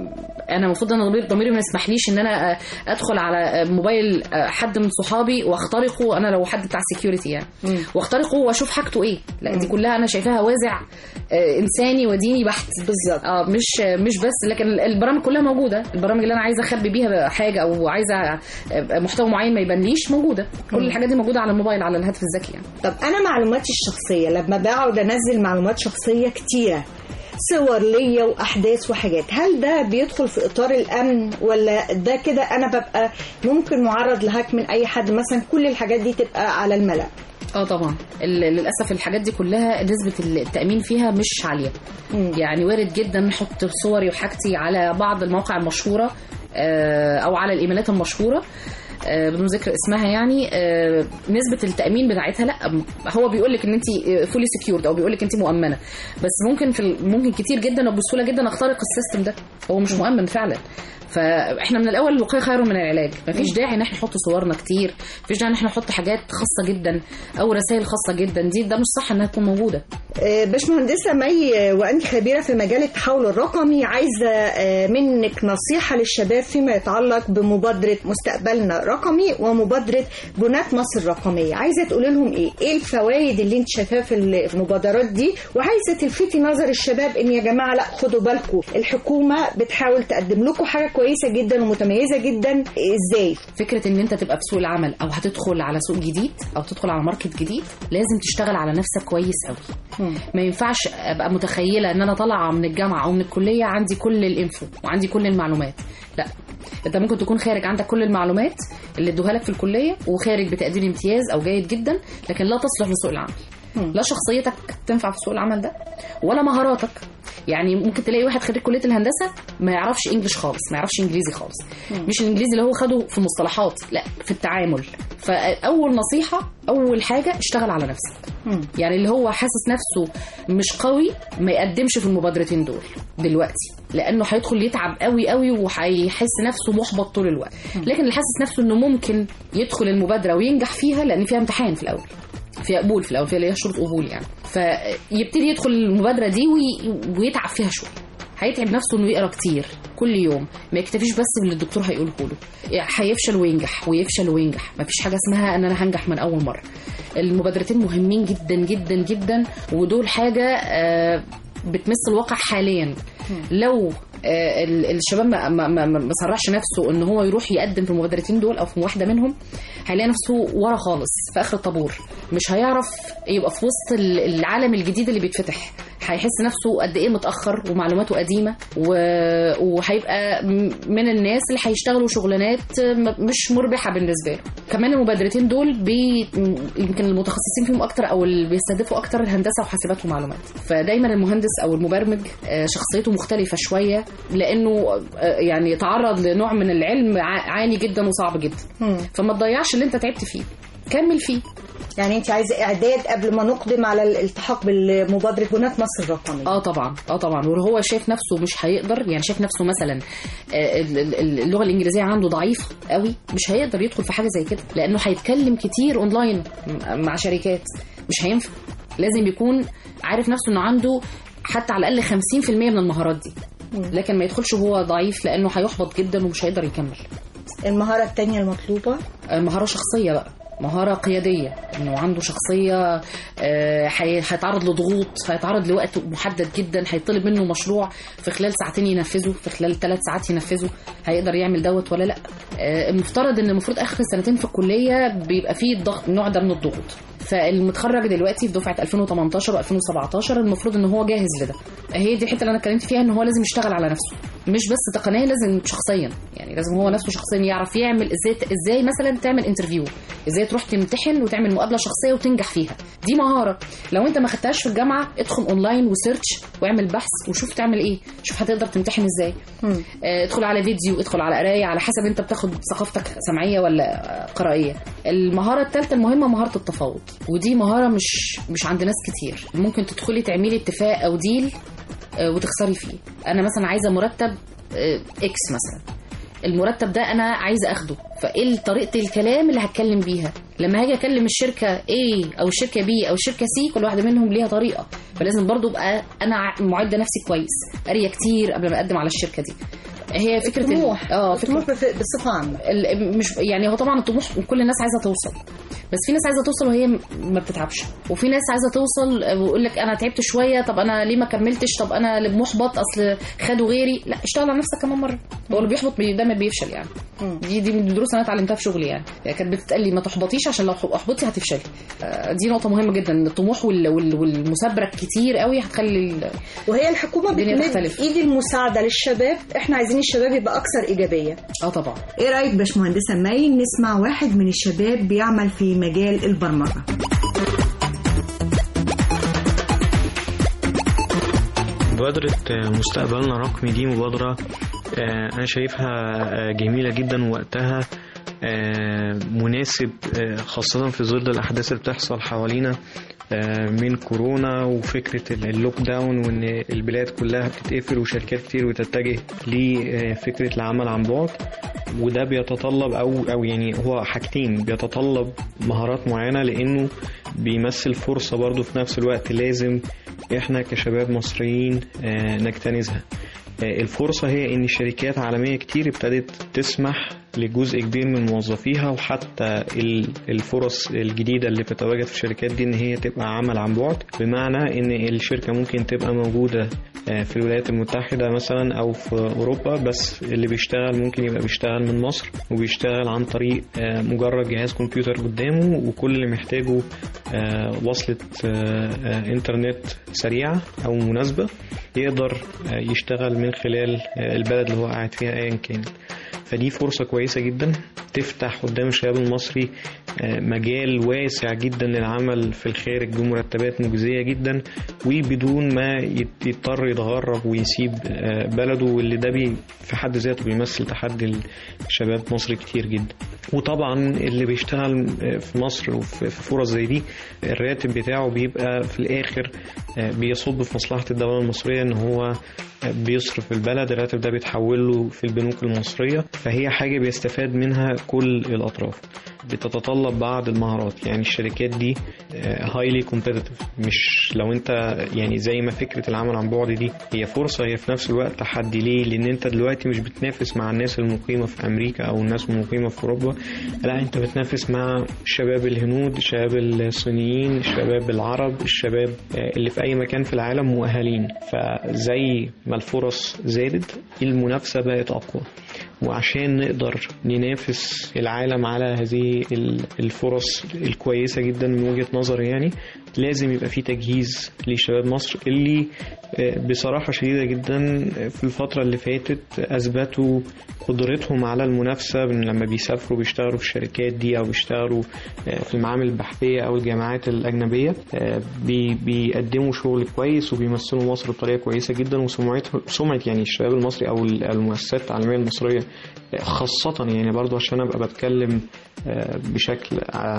انا المفروض انا ضمير ضميري ما يسمحليش ان انا آه، ادخل على آه، موبايل آه، حد من صحابي واخترقه انا لو حد بتاع سكيورتي يعني واخترقه واشوف حاجته ايه لا دي كلها انا شايفاها وازع آه، انساني وديني بحت بالظبط اه مش مش بس لكن البرامج كلها موجوده البرامج اللي انا عايزه اخبي بيها حاجه او عايزه آه، محتوى معين ما يبانليش موجوده كل مم. الحاجات دي موجوده على الموبايل على الهاتف الذكي يعني طب انا معلوماتي الشخصيه لما بقعد انزل معلومات شخصيه كتيره صور ليا واحداث وحاجات هل ده بيدخل في اطار الامن ولا ده كده انا ببقى ممكن معرض لهاك من اي حد مثلا كل الحاجات دي تبقى على الملأ اه طبعا ال- للاسف الحاجات دي كلها نسبه التامين فيها مش عاليه يعني وارد جدا نحط صوري وحاجتي على بعض المواقع المشهوره آه، او على الايميلات المشهوره آه، بدون ذكر اسمها يعني آه، نسبه التامين بتاعتها لا م- هو بيقول لك ان انت فولي سكيورد او بيقول لك انت مؤمنه بس ممكن في ال- ممكن كتير جدا وبسهوله جدا اخترق السيستم ده هو مش مؤمن فعلا فاحنا من الاول الوقايه خير من العلاج مفيش داعي ان احنا نحط صورنا كتير مفيش داعي ان احنا نحط حاجات خاصه جدا او رسائل خاصه جدا دي ده مش صح انها تكون موجوده آه، باشمهندسة مي آه، وأنت خبيرة في مجال التحول الرقمي عايزة آه، منك نصيحة للشباب فيما يتعلق بمبادرة مستقبلنا رقمي ومبادرة بناة مصر الرقمية عايزة تقولي لهم إيه؟ إيه الفوائد اللي أنت شايفاها في ال- في المبادرات دي وعايزة تلفتي نظر الشباب إن يا جماعة لا خدوا بالكم الحكومة بتحاول تقدم لكم حاجة كويسة جدا ومتميزة جدا إزاي؟ فكره ان انت تبقى في سوق العمل او هتدخل على سوق جديد او تدخل على ماركت جديد لازم تشتغل على نفسك كويس قوي ما ينفعش ابقى متخيله ان انا طالعه من الجامعه او من الكليه عندي كل الانفو وعندي كل المعلومات لا انت ممكن تكون خارج عندك كل المعلومات اللي ادوها لك في الكليه وخارج بتقدير امتياز او جيد جدا لكن لا تصلح لسوق العمل لا شخصيتك تنفع في سوق العمل ده ولا مهاراتك يعني ممكن تلاقي واحد خريج كليه الهندسه ما يعرفش انجلش خالص ما يعرفش انجليزي خالص مش الانجليزي اللي هو خده في المصطلحات لا في التعامل فاول نصيحه اول حاجه اشتغل على نفسك يعني اللي هو حاسس نفسه مش قوي ما يقدمش في المبادرتين دول دلوقتي لانه هيدخل يتعب قوي قوي وهيحس نفسه محبط طول الوقت لكن اللي حاسس نفسه انه ممكن يدخل المبادره وينجح فيها لان فيها امتحان في الاول فيها قبول في الاول فيها اللي هي شروط قبول يعني فيبتدي يدخل المبادره دي وي... ويتعب فيها شويه هيتعب نفسه انه يقرا كتير كل يوم ما يكتفيش بس باللي الدكتور هيقوله له يعني هيفشل وينجح ويفشل وينجح ما فيش حاجه اسمها ان انا هنجح من اول مره المبادرتين مهمين جدا جدا جدا ودول حاجه آه، بتمس الواقع حاليا لو آه، ال- الشباب ما ما ما ما صرحش نفسه ان هو يروح يقدم في المبادرتين دول او في واحده منهم هيلاقي نفسه ورا خالص في اخر الطابور مش هيعرف يبقى في وسط ال- العالم الجديد اللي بيتفتح هيحس نفسه قد ايه متاخر ومعلوماته قديمه و- وهيبقى م- من الناس اللي هيشتغلوا شغلانات م- مش مربحه بالنسبه له كمان المبادرتين دول بي يمكن المتخصصين فيهم اكتر او اللي بيستهدفوا اكتر الهندسه وحاسبات ومعلومات فدايما المهندس او المبرمج آه، شخصيته مختلفه شويه لانه آه، يعني تعرض لنوع من العلم ع- عالي جدا وصعب جدا فما تضيعش اللي انت تعبت فيه كمل فيه يعني انت عايزه اعداد قبل ما نقدم على الالتحاق بالمبادره بنات مصر الرقميه اه طبعا اه طبعا وهو شايف نفسه مش هيقدر يعني شايف نفسه مثلا آه، ال- ال- اللغه الانجليزيه عنده ضعيفه قوي مش هيقدر يدخل في حاجه زي كده لانه هيتكلم كتير اونلاين م- مع شركات مش هينفع لازم يكون عارف نفسه انه عنده حتى على الاقل 50% من المهارات دي لكن ما يدخلش وهو ضعيف لانه هيحبط جدا ومش هيقدر يكمل المهاره الثانيه المطلوبه آه، مهاره شخصيه بقى مهارة قيادية انه عنده شخصية آه، هي- هيتعرض لضغوط هيتعرض لوقت محدد جدا هيطلب منه مشروع في خلال ساعتين ينفذه في خلال ثلاث ساعات ينفذه هيقدر يعمل دوت ولا لا آه، المفترض ان المفروض اخر سنتين في الكلية بيبقى فيه الضغط النوع ده من الضغوط فالمتخرج دلوقتي في دفعة 2018 و2017 المفروض ان هو جاهز لده هي دي الحتة اللي انا اتكلمت فيها ان هو لازم يشتغل على نفسه مش بس تقنيا لازم شخصيا يعني لازم هو نفسه شخصيا يعرف يعمل ازاي ازاي مثلا تعمل انترفيو ازاي تروح تمتحن وتعمل مقابله شخصيه وتنجح فيها دي مهاره لو انت ما خدتهاش في الجامعه ادخل اونلاين وسيرش واعمل بحث وشوف تعمل ايه شوف هتقدر تمتحن ازاي آه، ادخل على فيديو ادخل على قرايه على حسب انت بتاخد ثقافتك سمعيه ولا آه، قرائيه المهاره الثالثه المهمه مهاره التفاوض ودي مهاره مش مش عند ناس كتير ممكن تدخلي تعملي اتفاق او ديل آه، وتخسري فيه انا مثلا عايزه مرتب آه، اكس مثلا المرتب ده انا عايزه اخده فايه طريقه الكلام اللي هتكلم بيها لما هاجي اكلم الشركه A او الشركه B او الشركه C كل واحده منهم ليها طريقه فلازم برضو ابقى انا ع- معده نفسي كويس قاريه كتير قبل ما اقدم على الشركه دي هي فكره ال- الطموح اه فكره الطموح بف- بصفه عامه ال- مش يعني هو طبعا الطموح كل الناس عايزه توصل بس في ناس عايزه توصل وهي م- ما بتتعبش وفي ناس عايزه توصل ويقول لك انا تعبت شويه طب انا ليه ما كملتش طب انا اللي محبط اصل خدوا غيري لا اشتغل على نفسك كمان مره هو اللي بيحبط بي- دايما بيفشل يعني دي دي من الدروس انا اتعلمتها في شغلي يعني يعني كانت بتتقال لي ما تحبطيش عشان لو احبطتي هتفشلي آه، دي نقطه مهمه جدا إن الطموح وال- وال- والمثابره كتير قوي هتخلي ال- وهي الحكومه الدنيا بتمد تختلف. ايد المساعده للشباب احنا عايزين الشباب يبقى اكثر ايجابيه اه طبعا ايه رايك باشمهندسه مي نسمع واحد من الشباب بيعمل في مجال البرمجه مبادرة مستقبلنا الرقمي دي مبادرة آه، أنا شايفها آه، جميلة جدا ووقتها آه، مناسب آه، خاصة في ظل الأحداث اللي بتحصل حوالينا آه، من كورونا وفكرة ال- اللوك داون وإن البلاد كلها بتتقفل وشركات كتير بتتجه لفكرة العمل عن بعد وده بيتطلب أو أو يعني هو حاجتين بيتطلب مهارات معينة لأنه بيمثل فرصة برضو في نفس الوقت لازم احنا كشباب مصريين آه، نجتنزها آه، الفرصة هي ان شركات عالمية كتير ابتدت تسمح لجزء كبير من موظفيها وحتى ال- الفرص الجديدة اللي بتتواجد في الشركات دي ان هي تبقى عمل عن بعد بمعنى ان الشركة ممكن تبقى موجودة آه، في الولايات المتحدة مثلا او في اوروبا بس اللي بيشتغل ممكن يبقى بيشتغل من مصر وبيشتغل عن طريق آه، مجرد جهاز كمبيوتر قدامه وكل اللي محتاجه آه، وصلة آه، آه، انترنت سريعة او مناسبة يقدر آه، يشتغل من خلال آه، البلد اللي هو قاعد فيها ايا كانت فدي فرصة كويسة جدا تفتح قدام الشباب المصري آه، مجال واسع جدا للعمل في الخارج بمرتبات مجزية جدا وبدون ما يت- يضطر يتغرب ويسيب آه، بلده واللي ده بي في حد ذاته بيمثل تحدي لشباب مصر كتير جدا وطبعا اللي بيشتغل آه، في مصر وفي في فرص زي دي الراتب بتاعه بيبقى في الآخر آه، بيصب في مصلحة الدولة المصرية ان هو بيصرف البلد الراتب ده بيتحول له في البنوك المصرية فهي حاجة بيستفاد منها كل الأطراف بتتطلب بعض المهارات يعني الشركات دي هايلي كومبيتيتيف مش لو انت يعني زي ما فكره العمل عن بعد دي هي فرصه هي في نفس الوقت تحدي ليه لان انت دلوقتي مش بتنافس مع الناس المقيمه في امريكا او الناس المقيمه في اوروبا لا انت بتنافس مع الشباب الهنود الشباب الصينيين الشباب العرب الشباب اللي في اي مكان في العالم مؤهلين فزي ما الفرص زادت المنافسه بقت اقوى وعشان نقدر ننافس العالم على هذه الفرص الكويسة جدا من وجهة نظري يعني لازم يبقى في تجهيز لشباب مصر اللي بصراحة شديدة جدا في الفترة اللي فاتت أثبتوا قدرتهم على المنافسة لما بيسافروا بيشتغلوا في الشركات دي أو بيشتغلوا في المعامل البحثية أو الجامعات الأجنبية بيقدموا شغل كويس وبيمثلوا مصر بطريقة كويسة جدا وسمعته سمعة يعني الشباب المصري أو المؤسسات التعليمية المصرية خاصة يعني برضو عشان أبقى بتكلم بشكل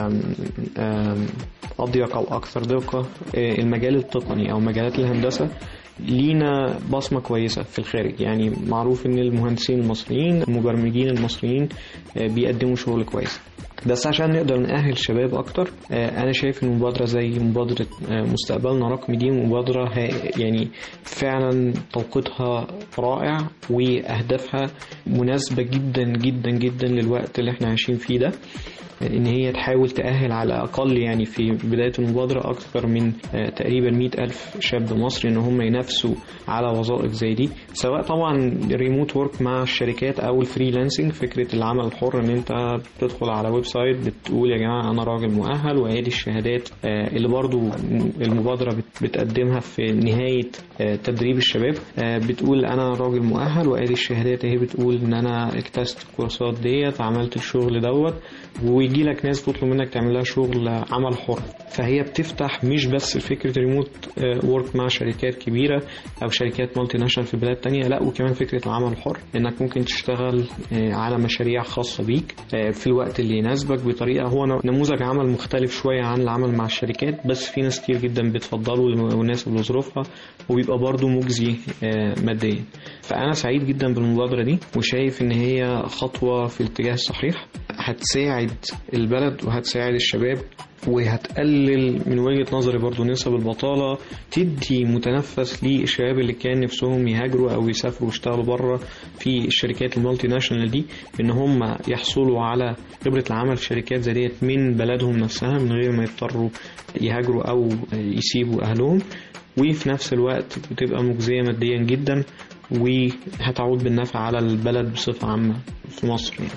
أضيق أو أكثر دقة المجال التقني أو مجالات الهندسة لينا بصمة كويسة في الخارج يعني معروف ان المهندسين المصريين المبرمجين المصريين بيقدموا شغل كويس بس عشان نقدر نأهل شباب أكتر أنا شايف إن مبادرة زي مبادرة مستقبلنا رقمي دي مبادرة يعني فعلا توقيتها رائع وأهدافها مناسبة جدا جدا جدا للوقت اللي احنا عايشين فيه ده ان هي تحاول تأهل على الأقل يعني في بداية المبادرة أكثر من تقريبا مئة ألف شاب مصري ان هم ينافسوا على وظائف زي دي سواء طبعا ريموت ورك مع الشركات أو الفريلانسنج فكرة العمل الحر ان انت بتدخل على ويب سايت بتقول يا جماعة أنا راجل مؤهل وهذه الشهادات اللي برضو المبادرة بتقدمها في نهاية تدريب الشباب بتقول أنا راجل مؤهل وهذه الشهادات هي بتقول إن أنا اكتست الكورسات ديت عملت الشغل دوت ويجي لك ناس تطلب منك تعمل لها شغل عمل حر فهي بتفتح مش بس فكرة ريموت ورك مع شركات كبيرة أو شركات مالتي ناشونال في بلاد تانية لا وكمان فكرة العمل الحر إنك ممكن تشتغل على مشاريع خاصة بيك في الوقت اللي يناسبك بطريقة هو نموذج عمل مختلف شوية عن العمل مع الشركات بس في ناس كتير جدا بتفضله ويناسب لظروفها وبيبقى برضه مجزي ماديا فأنا سعيد جدا بالمبادرة دي وشايف إن هي خطوة في الاتجاه الصحيح هتساعد البلد وهتساعد الشباب وهتقلل من وجهة نظري برضو نسب البطالة تدي متنفس للشباب اللي كان نفسهم يهاجروا أو يسافروا ويشتغلوا بره في الشركات المالتي ناشونال دي إن هم يحصلوا على خبرة العمل في شركات زي ديت من بلدهم نفسها من غير ما يضطروا يهاجروا أو يسيبوا أهلهم وفي نفس الوقت بتبقى مجزية ماديا جدا وهتعود بالنفع على البلد بصفة عامة في مصر يعني.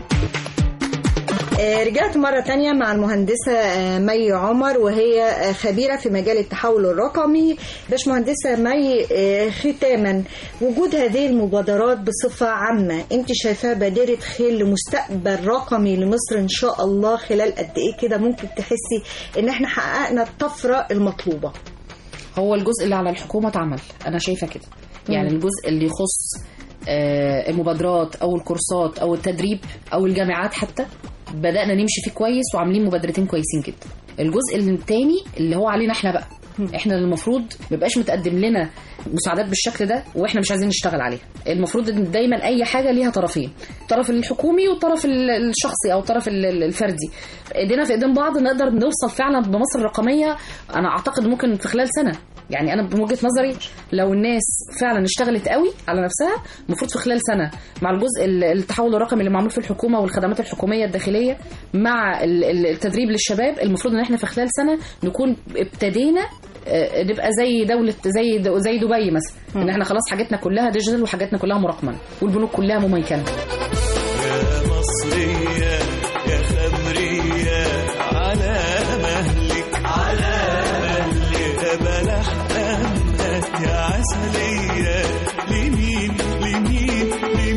رجعت مرة تانية مع المهندسة مي عمر وهي خبيرة في مجال التحول الرقمي باش مهندسة مي ختاما وجود هذه المبادرات بصفة عامة انت شايفاها بادرة خير لمستقبل رقمي لمصر ان شاء الله خلال قد ايه كده ممكن تحسي ان احنا حققنا الطفرة المطلوبة هو الجزء اللي على الحكومة اتعمل انا شايفة كده يعني الجزء اللي يخص المبادرات او الكورسات او التدريب او الجامعات حتى بدأنا نمشي فيه كويس وعاملين مبادرتين كويسين جدا الجزء الثاني اللي هو علينا احنا بقى احنا المفروض ما يبقاش متقدم لنا مساعدات بالشكل ده واحنا مش عايزين نشتغل عليها المفروض ان دايما اي حاجه ليها طرفين الطرف الحكومي والطرف الشخصي او الطرف الفردي ايدينا في ايدين بعض نقدر نوصل فعلا بمصر الرقميه انا اعتقد ممكن في خلال سنه يعني انا بوجهه نظري لو الناس فعلا اشتغلت قوي على نفسها المفروض في خلال سنه مع الجزء التحول الرقمي اللي معمول في الحكومه والخدمات الحكوميه الداخليه مع التدريب للشباب المفروض ان احنا في خلال سنه نكون ابتدينا نبقى زي دولة زي زي دبي مثلا ان احنا خلاص حاجتنا كلها ديجيتال وحاجاتنا كلها مراقمة والبنوك كلها مميكنة يا مصرية يا خمرية على مهلك على مهلك يا بلح أمك يا عسلية لمين لمين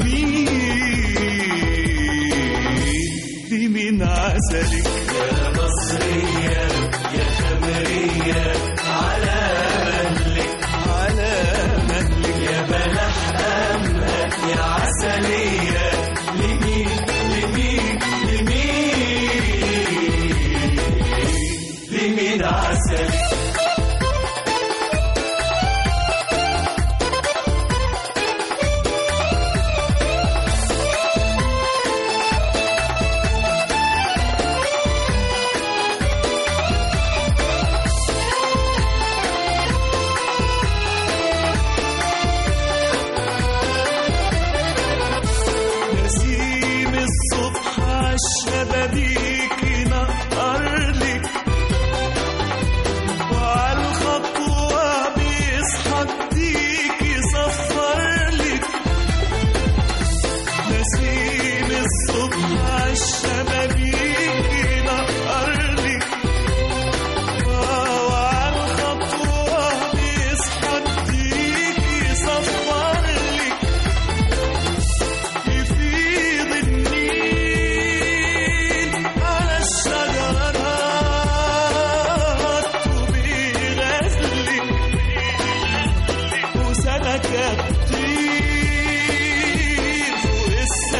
لمين لمين عسلك يا مصرية يا خمرية على مهلك على مهلك يا بلح أمك يا عسلية لمين لمين سمكة تطير فوق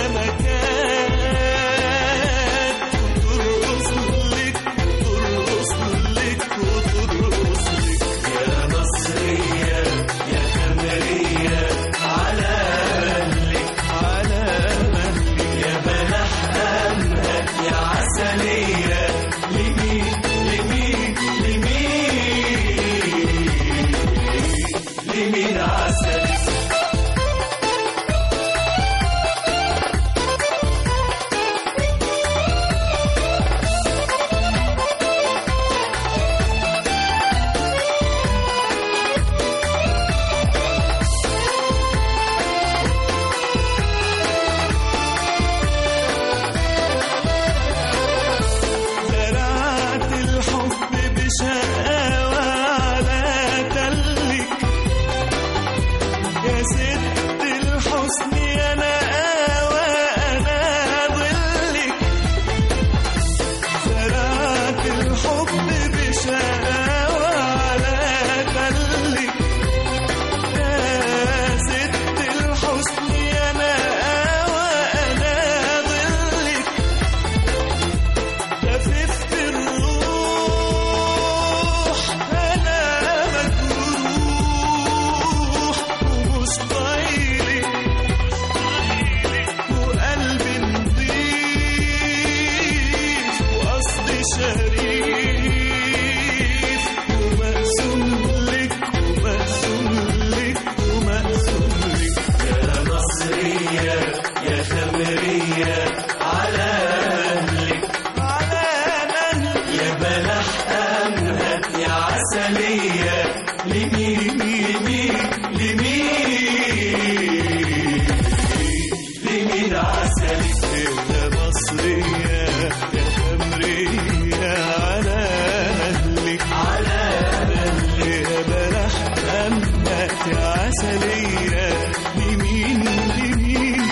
السمكات وترقص لك ترقص لك وترقص لك يا مصرية يا خمرية على مهلك على مهلك يا بلح أمهك يا عسلية لمين لمين لمين لمين عسل زرعت الحب بشقاوة على تلك يا ست الحسن يا نقاوة أنا ظلك زرعت الحب بشقاوة على تلك يا ست الحسن يا نقاوة أنا ظلك خففت الروح أنا مجروح ومش طايلك وقلبي نضيف وقصدي شريف ومقسوم لك ومقسوم لك ومقسوم لك يا مصرية يا خمرية على مهلك على مهلك يا بلح أمهك يا عسلية لمين لمين لمين لمين عسلك يا مصرية يا خمرية على مهلك على مهلك يا بلح أمهك يا عسلية لمين لمين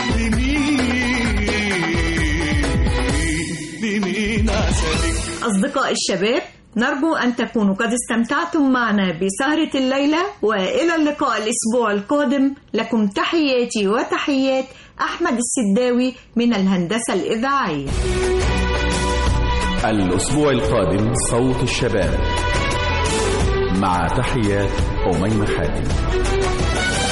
لمين لمين عسلك أصدقاء الشباب نرجو أن تكونوا قد استمتعتم معنا بسهرة الليلة وإلى اللقاء الأسبوع القادم لكم تحياتي وتحيات أحمد السداوي من الهندسة الإذاعية الأسبوع القادم صوت الشباب مع تحيات أميمة حاتم